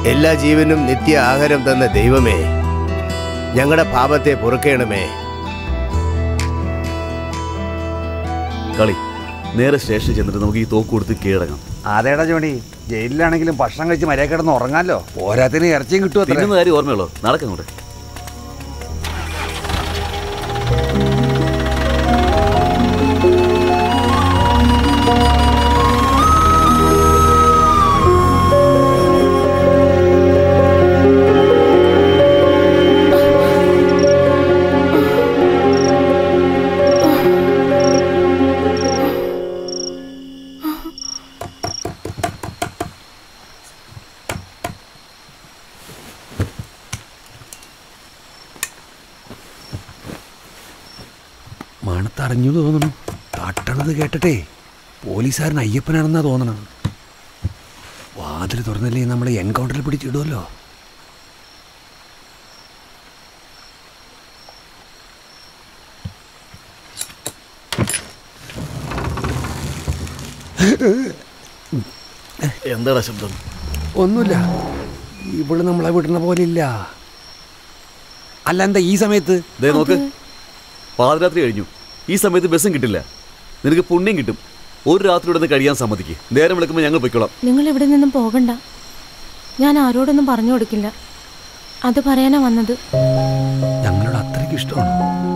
എല്ലാ ജീവനും നിത്യ ആഹാരം തന്ന ദൈവമേ ഞങ്ങളുടെ പാപത്തെ പൊറുക്കേണമേ കളി നേരെ സ്റ്റേഷനിൽ ചെന്നിട്ട് നമുക്ക് ഈ തോക്ക് കൊടുത്ത് കീഴടങ്ങാം അതേടാ ജോണി ജയിലിലാണെങ്കിലും ഭക്ഷണം കഴിച്ച് മര്യാദ കിടന്ന് ഉറങ്ങാലോ പോരാത്തിന് ഇറച്ചിയും കിട്ടുമോ തിന്നുന്ന കാര്യം ഓർമ്മയുള്ളൂ നടക്കങ്ങോട്ട് മണത്തറിഞ്ഞു തോന്നണു തട്ടണത് കേട്ടിട്ടേ പോലീസുകാരൻ അയ്യപ്പനാണെന്നാ തോന്നണം വാതിൽ തുറന്നില്ലേ നമ്മളെ എൻകൗണ്ടറിൽ പിടിച്ചിടുമല്ലോ എന്താടാ ശബ്ദം ഒന്നുമില്ല ഇവള് നമ്മളെ വിടുന്ന പോലെ ഇല്ല അല്ല എന്താ ഈ സമയത്ത് ദേ നോക്ക് പാതിരാത്രി കഴിഞ്ഞു ഈ സമയത്ത് ബസ്സും കിട്ടില്ല നിനക്ക് പുണ്യം കിട്ടും ഒരു രാത്രി ഇവിടെ നിന്ന് കഴിയാൻ സമ്മതിക്ക് നേരം വിളിക്കുമ്പോൾ ഞങ്ങൾ പൊയ്ക്കോളാം നിങ്ങൾ ഇവിടെ നിന്നും പോകണ്ട ഞാൻ ആരോടൊന്നും പറഞ്ഞു കൊടുക്കില്ല അത് പറയാനാ വന്നത് ഞങ്ങളോട് അത്രയ്ക്ക് ഇഷ്ടമാണ്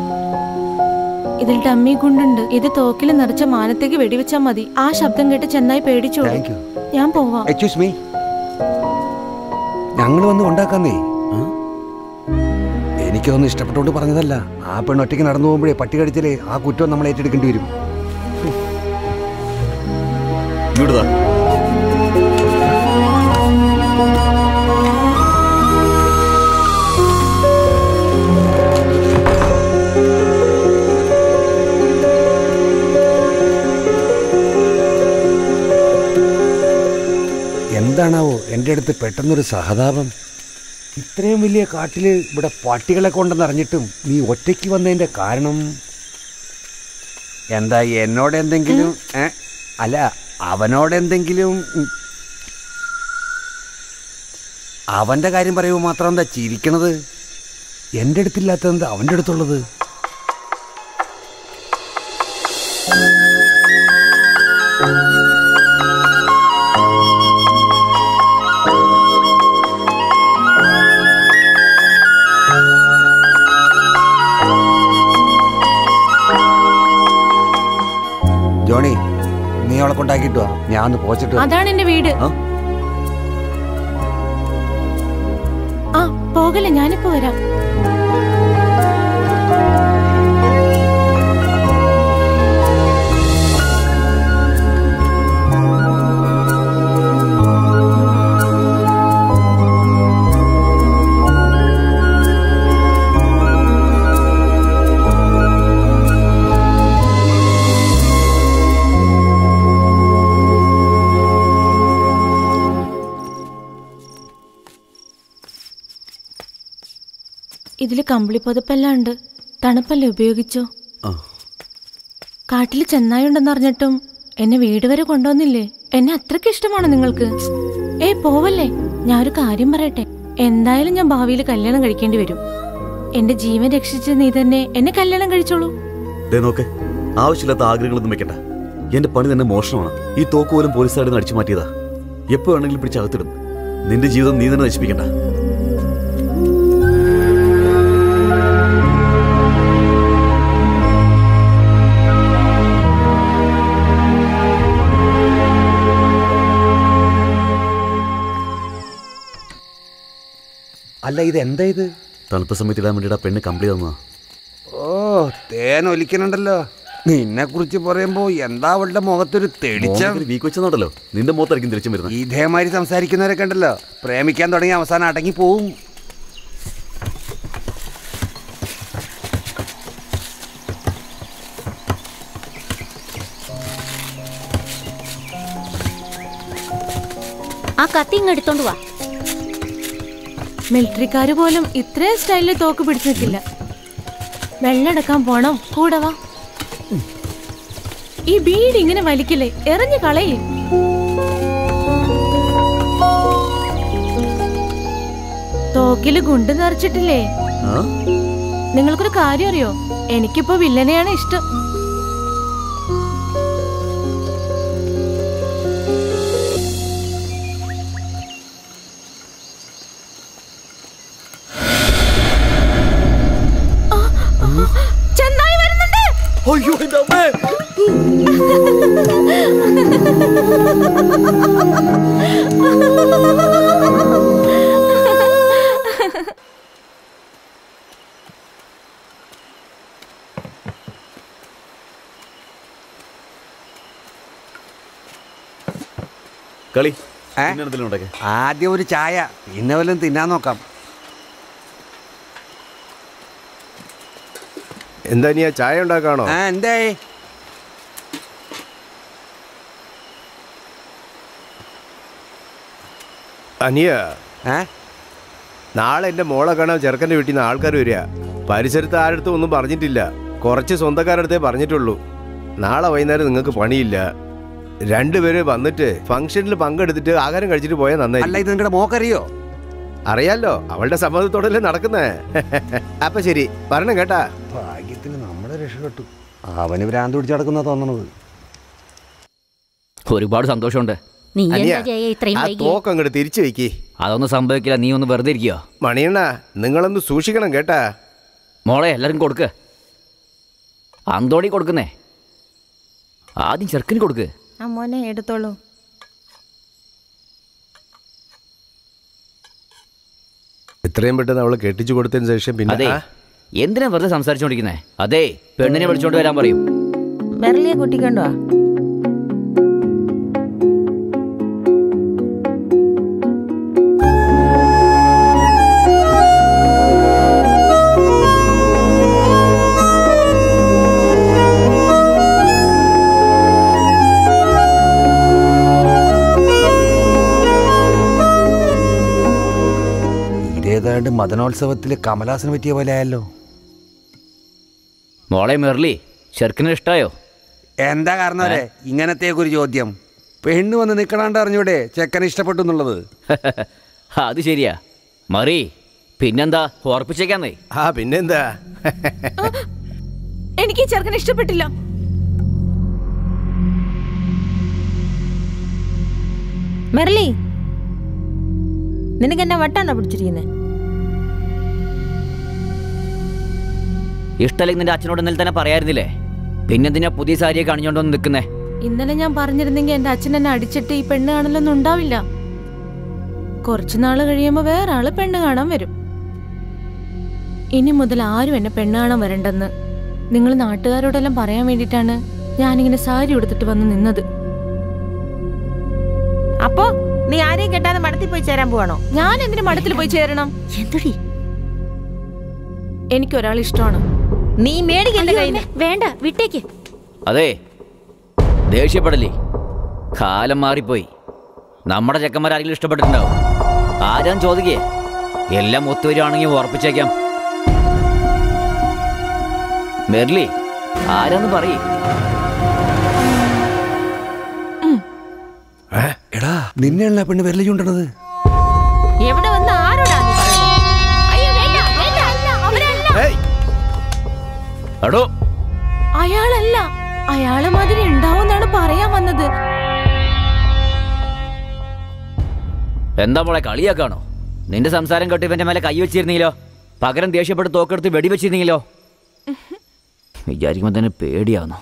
ഇതിൽ ഡമ്മി ഗുണ്ടുണ്ട് ഇത് തോക്കിൽ നിറച്ച മാനത്തേക്ക് വെടിവെച്ചാ മതി ആ ശബ്ദം കേട്ട് ചെന്നായി പേടിച്ചോളൂ താങ്ക് യു ഞാൻ പോവാം എക്സ്ക്യൂസ് മീ ഞങ്ങൾ വന്ന് കൊണ്ടാക്കാന്നേ എനിക്കൊന്നും ഇഷ്ടപ്പെട്ടോണ്ട് പറഞ്ഞതല്ല ആ പെണ്ണ് ഒറ്റയ്ക്ക് നടന്നു പോകുമ്പോഴേ പട്ടി കടിച്ചാലേ ആ കുറ്റം നമ്മൾ ഏറ്റെടുക്കേണ്ടി വരും ഇങ്ങോട്ട് എന്താണാവോ എൻ്റെ അടുത്ത് പെട്ടെന്നൊരു സഹതാപം ഇത്രയും വലിയ കാട്ടില് ഇവിടെ പട്ടികളെ കൊണ്ടെന്ന് അറിഞ്ഞിട്ടും നീ ഒറ്റയ്ക്ക് വന്നതിന്റെ കാരണം എന്താ എന്നോട് എന്തെങ്കിലും ഏ? അല്ല അവനോട് എന്തെങ്കിലും ഉം. അവന്റെ കാര്യം പറയുമ്പോൾ മാത്രം എന്താ ചിരിക്കണത് എൻ്റെ അടുത്തില്ലാത്തത് എന്താ അവൻ്റെ അടുത്തുള്ളത് ജോണി നീ അവളെ കൊണ്ടാക്കിയിട്ട് വാ ഞാൻ ഒന്ന് പോച്ചിട്ട് വരാം. അതാണ് എന്റെ വീട് ആ? ആ പോകല്ലേ ഞാനിപ്പോ വരാം ഇതില് കമ്പിളി പുതപ്പെല്ലാം ഉണ്ട് തണുപ്പല്ലേ ഉപയോഗിച്ചോ ആ കാട്ടിൽ ചെന്നായുണ്ടെന്ന് അറിഞ്ഞിട്ടും എന്നെ വീട് വരെ കൊണ്ടുവന്നില്ലേ എന്നെ അത്രയ്ക്ക് ഇഷ്ടമാണോ നിങ്ങൾക്ക് ഏ പോവല്ലേ ഞാൻ ഒരു കാര്യം പറയട്ടെ എന്തായാലും ഞാൻ ഭാവിയിൽ കല്യാണം കഴിക്കേണ്ടി വരും എന്റെ ജീവൻ രക്ഷിച്ച നീ തന്നെ എന്നെ കല്യാണം കഴിച്ചോളൂ ദേ നോക്ക് ആവശ്യമില്ലാത്ത ആഗ്രഹങ്ങളൊന്നും വെക്കണ്ട എന്റെ പണി തന്നെ മോഷണമാണ് ഈ തോക്ക് പോലും പോലീസുകാരുടെ നിന്ന് അടിച്ചു മാറ്റിയതാ എപ്പോ വേണമെങ്കിലും പിടിച്ച് അകത്തിടും നിന്റെ ജീവിതം നീ തന്നെ നശിപ്പിക്കണ്ട അല്ല ഇത് എന്താ ഇത് തണുത്ത സമയത്ത് ഇടാൻ വേണ്ടിയിട്ട് ആ പെണ്ണ് കംപ്ലീറ്റ് തന്നതാ ഓ തേൻ ഒലിക്കണുണ്ടല്ലോ നിന്നെ കുറിച്ച് പറയുമ്പോ എന്താ അവളുടെ മുഖത്തൊരു തെളിച്ചം വീക്ക് വെച്ചെന്നുണ്ടല്ലോ നിന്റെ മുഖത്തായിരിക്കും തിരിച്ചും വരുന്നത് ഇതേമാതിരി സംസാരിക്കുന്നവരൊക്കെ ഉണ്ടല്ലോ പ്രേമിക്കാൻ തുടങ്ങി അവസാനം അടങ്ങി പോവും ആ കത്തി ഇങ്ങ് എടുത്തോണ്ട് വാ മിലിറ്ററിക്കാര് പോലും ഇത്രയും സ്റ്റൈലിൽ തോക്ക് പിടിച്ചു നിൽക്കില്ല വെള്ളെടുക്കാൻ പോണം കൂടെ വാ ഈ ബീഡ് ഇങ്ങനെ വലിക്കില്ലേ എറിഞ്ഞു കളയേ തോക്കില് ഗുണ്ട് നിറച്ചിട്ടില്ലേ ആ? നിങ്ങൾക്കൊരു കാര്യം അറിയോ എനിക്കിപ്പോ വില്ലനെയാണ് ഇഷ്ടം ആ, ആ, ചെന്നായി വരുന്നുണ്ട് അയ്യോ എന്റെ അമ്മേ കളി ഏ? എന്തെങ്കിലും ഉണ്ടാക്കേ ആദ്യം ഒരു ചായ പിന്നെ വല്ലതും തിന്നാൻ നോക്കാം എന്താ നീ ആ ചായ ഉണ്ടാക്കാണോ ആ എന്തേ അനിയ ഏ നാളെ എന്റെ മോളെ കാണാൻ ചെറുക്കന്റെ വീട്ടിൽ നിന്ന് ആൾക്കാർ വരിക പരിസരത്ത് ആരടുത്തും ഒന്നും പറഞ്ഞിട്ടില്ല കുറച്ച് സ്വന്തക്കാരടുത്തേ പറഞ്ഞിട്ടുള്ളൂ നാളെ വൈകുന്നേരം നിങ്ങൾക്ക് പണിയില്ല രണ്ടുപേര് വന്നിട്ട് ഫംഗ്ഷനിൽ പങ്കെടുത്തിട്ട് ആഹാരം കഴിച്ചിട്ട് പോയാൽ അല്ല നന്നായി ഇത് നിങ്ങളുടെ മോക്കറിയോ അറിയാലോ അവളുടെ സമ്മതത്തോടല്ലേ നടക്കുന്നേ അപ്പൊ ശരി പറഞ്ഞു കേട്ടാ ഭാഗ്യത്തിന് നമ്മളെ രക്ഷപ്പെട്ടു അവന് ഭ്രാന്ത് പിടിച്ച് നടക്കുന്ന തോന്നണത് ഒരുപാട് സന്തോഷമുണ്ട് നീ അനിയ എന്താ ജയ ഇത്രയും ആ വൈകി തോക്ക് അങ്ങോട്ട് തിരിച്ചു വെക്കി അതൊന്നും സംഭവിക്കില്ല നീ ഒന്ന് വെറുതെ ഇരിക്കോ മണിയണ്ണ നിങ്ങളൊന്ന് സൂക്ഷിക്കണം കേട്ടാ മോളെ എല്ലാവരും കൊടുക്ക് അന്തോണി കൊടുക്കുന്നേ ആദ്യം ചെറുക്കിന് കൊടുക്ക് അമ്മോനെ എടുത്തോളൂ എത്രയും പെട്ടെന്ന് അവളെ കെട്ടിച്ചു കൊടുത്തതിന് ശേഷം പിന്നെ അതെ ആ, എന്തിനാ വെറുതെ സംസാരിച്ചോണ്ടിരിക്കുന്നേ അതെ പെണ്ണിനെ വിളിച്ചോണ്ട് വരാൻ പറയും മെറലിയെ കൂട്ടിക്കൊണ്ടു വാ ഇതേതാണ്ട് മദനോത്സവത്തിൽ കമലാസന് പറ്റിയ പോലെ ആയല്ലോ മോളെ മെർലി ചെറുക്കിന് ഇഷ്ടായോ എന്താ കാരണം അല്ലേ ഇങ്ങനത്തെ ഒരു ചോദ്യം പെണ്ണ് വന്ന് നിൽക്കണാണ്ട് അറിഞ്ഞൂടെ ചെക്കനെ ഇഷ്ടപ്പെട്ടു എന്നുള്ളത് അത് ശരിയാ മറി പിന്നെന്താ ഉറപ്പിച്ചേക്കാന്നേ ആ പിന്നെന്താ എനിക്ക് ഈ ചെറുക്കനെ ഇഷ്ടപ്പെട്ടില്ല മെറലി നിനക്ക് എന്നെ വട്ടാണോ പിടിച്ചിരിക്കുന്നത് ഇഷ്ടല്ലെങ്കിൽ നിന്റെ അച്ഛനോട് ഇന്നലെ തന്നെ പറയായിരുന്നില്ലേ പിന്നെന്തിനാ പുതിയ സാരിയെ കാണിച്ചോണ്ടൊന്ന് നിൽക്കുന്നേ ഇന്നലെ ഞാൻ പറഞ്ഞിരുന്നെങ്കിൽ എന്റെ അച്ഛൻ എന്നെ അടിച്ചിട്ട് ഈ പെണ്ണ് കാണലൊന്നും ഉണ്ടാവില്ല കുറച്ചു നാള് കഴിയുമ്പോ വേറെ ആള് പെണ്ണ് കാണാൻ വരും ഇനി മുതൽ ആരും എന്നെ പെണ്ണ് കാണാൻ വരണ്ടെന്ന് നിങ്ങൾ നാട്ടുകാരോടെല്ലാം പറയാൻ വേണ്ടിയിട്ടാണ് ഞാനിങ്ങനെ സാരി ഉടുത്തിട്ട് വന്ന് നിന്നത് അപ്പോ നീ ആരെയും കെട്ടാതെ മടത്തിൽ പോയി ചേരാൻ പോവാണോ ഞാൻ എന്തിനു മഠത്തിൽ പോയി ചേരണം എന്തുടി എനിക്ക് ഒരാൾ ഇഷ്ടമാണ് നീ മേടിക്കണ്ട അയ്യോ, കയ്യിൽ അമ്മേ, വേണ്ട വിട്ടേക്ക് അതെ ദേഷ്യപ്പെടല്ലേ കാലം മാറിപ്പോയി നമ്മുടെ ചെക്കന്മാർ ആരെങ്കിലും ഇഷ്ടപ്പെട്ടിട്ടുണ്ടാവും ആരാൻ ചോദിക്കേ എല്ലാം ഒത്തുവരുവാണെങ്കിൽ ഉറപ്പിച്ചേക്കാം മെർലി ആരാന്ന് പറയേ എടാ നിന്നെയുള്ള പെണ്ണ് വിരലി ചൂണ്ടണത് എവിടെ വന്ന് ആരോടാ നീ പറയുന്നത് അയ്യോ വേണ്ട വേണ്ട അവരല്ല ഏയ്, എടോ അയാളല്ല അയാളെ മാതിരി ഉണ്ടാവുന്നാണ് പറയാൻ വന്നത് എന്താ മോളെ കളിയാക്കാണോ നിന്റെ സംസാരം കേട്ട് ഇവന്റെ മേലെ കൈ വെച്ചിരുന്നെങ്കിലോ പകരം ദേഷ്യപ്പെട്ട് തോക്കെടുത്ത് വെടിവെച്ചിരുന്നെങ്കിലോ വിചാരിക്കുമ്പോ തന്നെ പേടിയാവുന്നു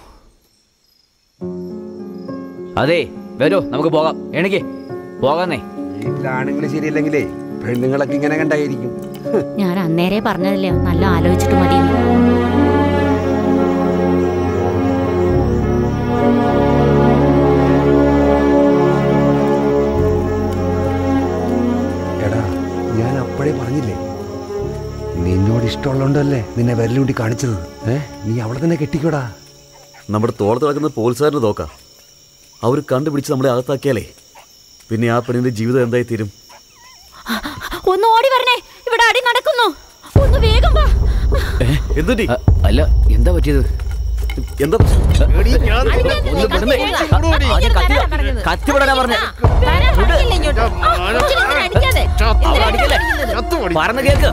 അതെ വരൂ നമുക്ക് പോകാം എണിക്ക് പോകാന്നേ വീട്ടിലാണെങ്കിൽ ശരിയല്ലെങ്കിലേ പെണ്ണുങ്ങളൊക്കെ ഇങ്ങനെ കണ്ടായിരിക്കും ഞാൻ അന്നേരെ പറഞ്ഞതല്ലേ നല്ല ആലോചിച്ചിട്ട് മതി എടാ ഞാൻ അപ്പോഴേ പറഞ്ഞില്ലേ നിന്നോട് ഇഷ്ടമുള്ളതുകൊണ്ടല്ലേ നിന്നെ വിരലുണ്ടി കാണിച്ചത് ഏ നീ അവളെ തന്നെ കെട്ടിക്കോടാ നമ്മുടെ തോളത്ത് കിടക്കുന്ന പോലീസുകാരന് നോക്കാം അവർ കണ്ടുപിടിച്ച് നമ്മളെ അകത്താക്കിയാലേ പിന്നെ ആ പെണ്ണിന്റെ ജീവിതം എന്തായി തീരും ഒന്ന് ഓടി വരണേ ഇവിടെ അടി നടക്കുന്നു ഒന്ന് വേഗം വാ എന്തുണ്ടി അ- അല്ല എന്താ പറ്റിയത് എന്താ പ്രശ്നം? എടീ, ഞാൻ നിന്നെ ഒന്ന് വിടുന്നേ. ചൂടുകൂടി. ആദ്യം കത്തി തരാനാ പറഞ്ഞത്. കത്തി വിടാനാ പറഞ്ഞേ വരാൻ പറ്റില്ല ഇങ്ങോട്ട് ആ, കൊച്ചിനെ ഇങ്ങനെ അടിക്കാതെ അവൾ എന്തിനാ അടിക്കല്ലേ അടിക്കുന്നത്? ചത്തുപൊടി. പറഞ്ഞ കേക്ക്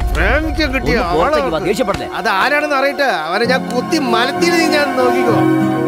പ്രേമിക്കാൻ കിട്ടിയ ഒന്ന് പുറത്തേക്ക് വാ, ആളെ ദേഷ്യപ്പെടല്ലേ അത് ആരാണെന്ന് അറിയട്ടെ അവനെ ഞാൻ കുത്തി മലത്തിൽ ഞാൻ നോക്കിക്കോ